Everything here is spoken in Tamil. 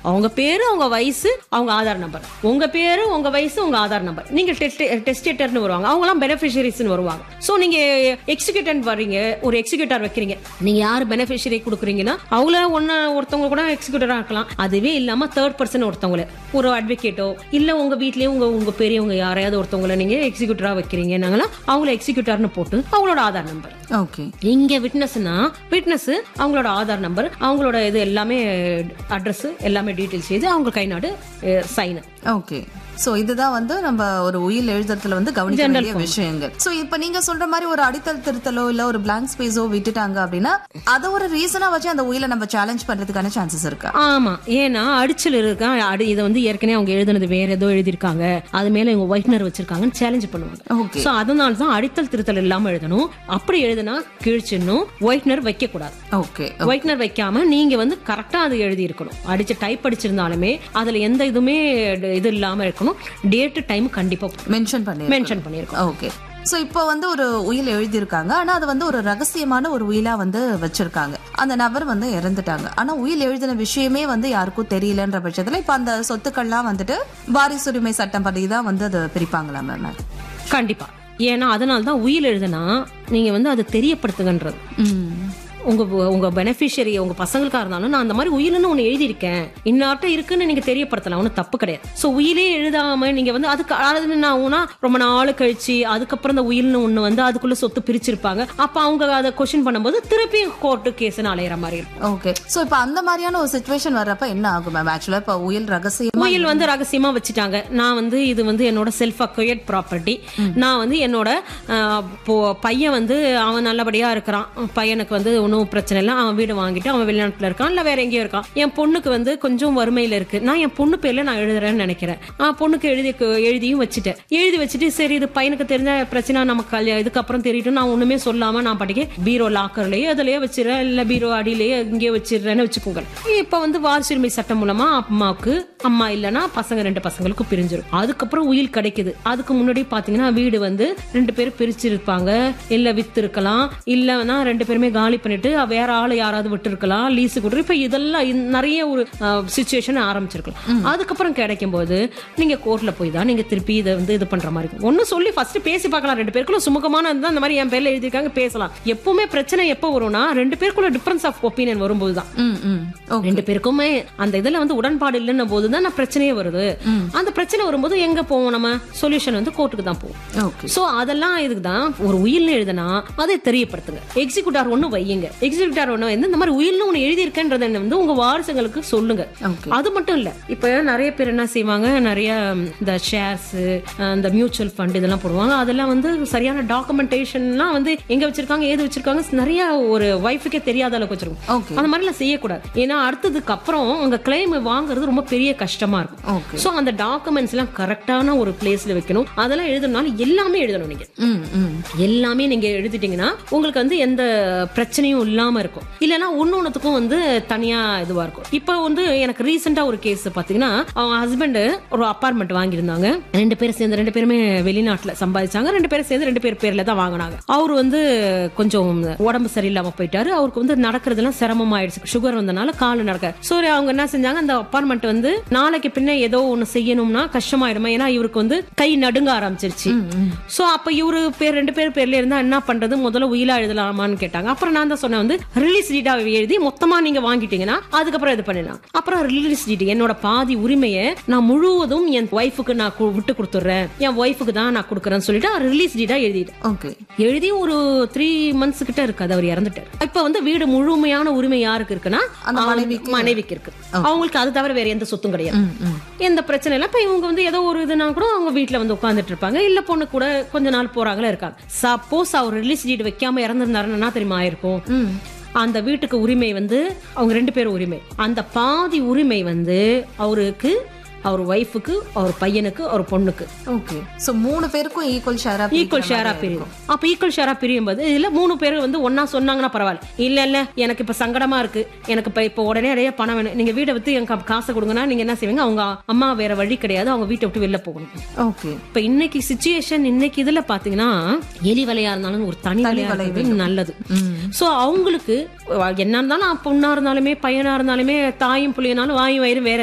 அவங்க பேரு அவங்க வயசு அவங்க ஆதார் நம்பர் உங்க பேரு உங்க வயசு உங்க ஆதார் நம்பர் நீங்க டெஸ்டேட்டர்னு வருவாங்க அவங்க எல்லாம் பெனிஃபிஷரிஸ்னு வருவாங்க சோ நீங்க எக்ஸிக்யூட்டன்ட் வர்றீங்க ஒரு எக்ஸிக்யூட்டர் வைக்கிறீங்க நீங்க யார் பெனிஃபிஷரி கொடுக்குறீங்கன்னா அவங்கள ஒன்னு ஒருத்தவங்க கூட எக்ஸிக்யூட்டரா இருக்கலாம் அதுவே இல்லாம தேர்ட் பர்சன் ஒருத்தவங்கள ஒரு அட்வொகேட்டோ இல்ல உங்க வீட்லயே உங்க உங்க பெரியவங்க யாரையாவது ஒருத்தவங்கள நீங்க எக்ஸிக்யூட்டரா வைக்கிறீங்கன்னாங்களா அவங்கள எக்ஸிக்யூட்டர்னு போட்டு அவங்களோட ஆதார் நம்பர் ஓகே இங்க விட்னஸ்னா விட்னஸ் அவங்களோட ஆதார் நம்பர் அவங்களோட இது எல்லாமே அட்ரஸ் எல்லாமே டீடைல்ஸ் செய்து அவங்க கை நாடு சைன் ஓகே சோ இதுதான் வந்து நம்ம ஒரு உயில் எழுதுறதுல வந்து கவனிக்க General வேண்டிய விஷயங்கள் சோ இப்ப நீங்க சொல்ற மாதிரி ஒரு அடித்தல் திருத்தலோ இல்ல ஒரு blank ஸ்பேஸோ விட்டுட்டாங்க அப்படின்னா அத ஒரு ரீசனா வச்சு அந்த உயில நம்ம சேலஞ்ச் பண்றதுக்கான சான்சஸ் இருக்கா ஆமா ஏன்னா அடிச்சல் இருக்கா அடி இதை வந்து ஏற்கனவே அவங்க எழுதுனது வேற ஏதோ எழுதியிருக்காங்க அது மேல இவங்க ஒயிட்னர் வச்சிருக்காங்கன்னு சேலஞ்ச் பண்ணுவாங்க ஓகே சோ அதனால தான் அடித்தல் திருத்தல் இல்லாம எழுதணும் அப்படி எழுதுனா கிழிச்சிடணும் ஒயிட்னர் வைக்க கூடாது ஓகே ஒயிட்னர் வைக்காம நீங்க வந்து கரெக்டா அது எழுதி இருக்கணும் அடிச்ச டைப் அடிச்சிருந்தாலுமே அதுல எந்த இதுவுமே இது இல்லாம இருக்கணும் டேட் டைம் கண்டிப்பா மென்ஷன் பண்ணி மென்ஷன் பண்ணிருக்கோம் ஓகே சோ இப்போ வந்து ஒரு உயில் எழுதியிருக்காங்க ஆனா அது வந்து ஒரு ரகசியமான ஒரு உயிலா வந்து வச்சிருக்காங்க அந்த நபர் வந்து இறந்துட்டாங்க ஆனா உயில் எழுதின விஷயமே வந்து யாருக்கும் தெரியலன்ற பட்சத்துல இப்ப அந்த சொத்துக்கள்லாம் வந்துட்டு வாரிசுரிமை சட்டம் படி தான் வந்து அதை பிரிப்பாங்களா மேம் கண்டிப்பா ஏன்னா அதனால தான் உயில் எழுதுனா நீங்க வந்து அதை தெரியப்படுத்துங்கன்றது உங்க உங்க பெனிஃபிஷியரி உங்க பசங்களுக்கா இருந்தாலும் நான் அந்த மாதிரி உயில்னு ஒண்ணு எழுதியிருக்கேன் இன்னார்ட்ட இருக்குன்னு நீங்க தெரியப்படுத்தலாம் ஒன்றும் தப்பு கிடையாது சோ உயிலே எழுதாம நீங்க வந்து அதுக்கு அது என்ன ஆகும்னா ரொம்ப நாள் கழிச்சு அதுக்கப்புறம் இந்த உயில்னு ஒண்ணு வந்து அதுக்குள்ள சொத்து பிரிச்சிருப்பாங்க அப்ப அவங்க அதை கொஸ்டின் பண்ணும்போது திருப்பி கோர்ட்டு கேஸ்னு அலையிற மாதிரி இருக்கும் ஓகே சோ இப்போ அந்த மாதிரியான ஒரு சுச்சுவேஷன் வர்றப்ப என்ன ஆகும் மேம் ஆக்சுவலா இப்போ உயில் ரகசியமா உயில் வந்து ரகசியமா வச்சுட்டாங்க நான் வந்து இது வந்து என்னோட செல்ஃப் அக்வயர்ட் ப்ராப்பர்ட்டி நான் வந்து என்னோட அஹ், போ- பையன் வந்து அவன் நல்லபடியா இருக்கிறான் பையனுக்கு வந்து ஒன்றும் பிரச்சனை இல்லை அவன் வீடு வாங்கிட்டு அவன் வெளிநாட்டுல இருக்கான் இல்ல வேற எங்கேயோ இருக்கான் என் பொண்ணுக்கு வந்து கொஞ்சம் வறுமையில இருக்கு நான் என் பொண்ணு பேர்ல நான் எழுதுறேன்னு நினைக்கிறேன் ஆஹ் பொண்ணுக்கு எழுதி எழுதியும் வச்சுட்டேன் எழுதி வச்சுட்டு சரி இது பையனுக்கு தெரிஞ்ச பிரச்சனை நமக்கு கல்யா- இதுக்கப்புறம் தெரியட்டும் நான் ஒண்ணுமே சொல்லாம நான் படிக்க பீரோ லாக்கர்லயே அதுலயே வச்சிடறேன் இல்ல பீரோ அடியிலேயே இங்கேயே வச்சிடுறேன்னு வச்சுக்கோங்க இப்ப வந்து வாரிசுரிமை சட்டம் மூலமா அம்மாவுக்கு அம்மா இல்லனா பசங்க ரெண்டு பசங்களுக்கு பிரிஞ்சிரும் அதுக்கப்புறம் உயில் கிடைக்குது அதுக்கு முன்னாடி பாத்தீங்கன்னா வீடு வந்து ரெண்டு பேரும் பிரிச்சிருப்பாங்க இல்ல வித்து இருக்கலாம் இல்லனா ரெண்டு பேருமே காலி பண்ணிட்டு வேற ஆளு யாராவது விட்டு இருக்கலாம் லீஸு கொடுத்து இப்ப இதெல்லாம் இந்த- நிறைய ஒரு சுச்சுவேஷன் ஆரம்பிச்சிருக்கலாம் அதுக்கப்புறம் கிடைக்கும் போது நீங்க கோர்ட்ல போய் தான் நீங்க திருப்பி இதை வந்து இது பண்ற மாதிரி இருக்கும் ஒன்னு சொல்லி ஃபர்ஸ்ட் பேசி பார்க்கலாம் ரெண்டு பேருக்குள்ள சுமூகமான இருந்தா இந்த மாதிரி என் பேர்ல எழுதியிருக்காங்க பேசலாம் எப்பவுமே பிரச்சனை எப்போ வரும்னா ரெண்டு பேருக்குள்ள டிஃபரன்ஸ் ஆஃப் ஒப்பீனியன் வரும்போது தான் ம் ம் ஓகே ரெண்டு பேருக்குமே அந்த இதுல வந்து உடன்பாடு இல்லைன்னும் போது தான் நான் பிரச்சனையே வருது அந்த பிரச்சனை வரும்போது எங்க போவோம் நம்ம சொல்யூஷன் வந்து கோர்ட்டுக்கு தான் போவோம் ஓகே சோ அதெல்லாம் இதுக்கு தான் ஒரு உயில்னு எழுதுனா அதை தெரியப்படுத்துங்க எக்ஸிக்யூட்டார் ஒண்ணு வையுங்க எக்ஸிக்யூட்டார் ஒண்ணு வந்து இந்த மாதிரி உயில்னு ஒண்ணு எழுதியிருக்கேன்றதை வந்து உங்க வாரிசுங்களுக்கு சொல்லுங்க ஓகே அது மட்டும் இல்ல இப்ப நிறைய பேர் என்ன செய்வாங்க நிறைய ம், இந்த ஷேர்ஸ் இந்த மியூச்சுவல் ஃபண்ட் இதெல்லாம் போடுவாங்க அதெல்லாம் வந்து சரியான டாக்குமெண்டேஷன்லாம் வந்து எங்க வச்சிருக்காங்க ஏது வச்சிருக்காங்க நிறைய ஒரு ஒய்ஃபுக்கே தெரியாத அளவுக்கு வச்சிருக்கோம் ஓகே அந்த மாதிரிலாம் செய்யக்கூடாது ஏன்னா அடுத்ததுக்கு அப்புறம் உங்க கிளைம் வாங்குறது ரொம்ப பெரிய கஷ்டமா இருக்கும் ஓகே சோ அந்த டாக்குமெண்ட்ஸ் எல்லாம் கரெக்டான ஒரு பிளேஸ்ல வைக்கணும் அதெல்லாம் எழுதணும்னாலும் எல்லாமே எழுதணும் நீங்க ம் ம் எல்லாமே நீங்க எழுதிட்டீங்கன்னா உங்களுக்கு வந்து எந்த பிரச்சனையும் இல்லாம இருக்கும் இல்லனா ஒன்னொன்னுத்துக்கும் வந்து தனியா இதுவா இருக்கும் இப்போ வந்து எனக்கு ரீசெண்டா ஒரு கேஸ் பாத்தீங்கன்னா அவங்க ஹஸ்பண்ட் ஒரு அபார்ட்மெண்ட் வாங்கியிருந்தாங்க ரெண்டு பேரும் சேர்ந்து ரெண்டு பேருமே வெளிநாட்டுல சம்பாதிச்சாங்க ரெண்டு பேரும் சேர்ந்து ரெண்டு பேர் பேர்ல தான் வாங்கினாங்க அவர் வந்து கொஞ்சம் உடம்பு சரியில்லாம போயிட்டாரு அவருக்கு வந்து நடக்கிறதுலாம் சிரமமாயிடுச்சு சுகர் வந்தனால கால் நடக்க சோ அவங்க என்ன செஞ்சாங்க அந்த அபார்ட்மெண்ட் வந்து நாளைக்கு பின்ன ஏதோ ஒண்ணு செய்யணும்னா கஷ்டமாயிடுமா ஏன்னா இவருக்கு வந்து கை நடுங்க ஆரம்பிச்சிருச்சு சோ அப்ப இவரு பேர் ரெண்டு பேர் பேர்ல இருந்தா என்ன பண்றது முதல்ல உயிலா எழுதலாமான்னு கேட்டாங்க அப்புறம் நான் தான் சொன்னேன் வந்து ரிலீஸ் டீட்டா எழுதி மொத்தமா நீங்க வாங்கிட்டீங்கன்னா அதுக்கப்புறம் இது பண்ணிடலாம் அப்புறம் ரிலீஸ் டீட் என்னோட பாதி உரிமையை நான் முழுவதும் என் ஒய்ஃபுக்கு நான் கு- விட்டு கொடுத்துறேன் என் ஒய்ஃபுக்கு தான் நான் கொடுக்குறேன்னு சொல்லிட்டு ரிலீஸ் டீட்டா எழுதிட்டேன் ஓகே எழுதி ஒரு த்ரீ மந்த்ஸ் கிட்ட இருக்கு அது அவர் இறந்துட்டார் இப்ப வந்து வீடு முழுமையான உரிமை யாருக்கு இருக்குன்னா அந்த அவங்க மனைவிக்கு- மனைவிக்கு இருக்கு அவங்களுக்கு அது தவிர வேற எந்த சொத்தும் கிடையாது ம் ம் எந்த பிரச்சனை இல்லை இப்ப இவங்க வந்து ஏதோ ஒரு இதுனா கூட அவங்க வீட்ல வந்து உட்கார்ந்துட்டு இருப்பாங்க இல்ல பொண்ணு கூட கொஞ்ச நாள் போறாங்களா இருக்காங்க சப்போஸ் அவர் ரிலீஸ் டீட் வைக்காம இறந்திருந்தாருன்னா என்ன தெரியுமா ஆயிருக்கும் ம் அந்த வீட்டுக்கு உரிமை வந்து அவங்க ரெண்டு பேரும் உரிமை அந்த பாதி உரிமை வந்து அவருக்கு அவர் ஒய்ஃபுக்கு அவர் பையனுக்கு அவர் பொண்ணுக்கு ஓகே சோ மூணு பேருக்கும் ஈக்குவல் ஷேரா ஈக்குவல் ஷேரா பிரியும் அப்ப ஈக்குவல் ஷேரா பிரியும் போது இதுல மூணு பேர் வந்து ஒன்னா சொன்னாங்கன்னா பரவாயில்ல இல்ல இல்ல எனக்கு இப்ப சங்கடமா இருக்கு எனக்கு இப்ப இப்ப உடனே நிறைய பணம் வேணும் நீங்க வீடை வித்து எனக்கு காசை கொடுங்கன்னா நீங்க என்ன செய்வீங்க அவங்க அம்மா வேற வழி கிடையாது அவங்க வீட்டை விட்டு வெளில போகணும் ஓகே இப்ப இன்னைக்கு சுச்சுவேஷன் இன்னைக்கு இதுல பாத்தீங்கன்னா எலி வலையா இருந்தாலும் ஒரு தனி வலையா இருக்கிறது நல்லது சோ அவங்களுக்கு என்ன இருந்தாலும் பொண்ணா இருந்தாலுமே பையனா இருந்தாலுமே தாயும் புள்ளியனாலும் வாயும் வயிறு வேற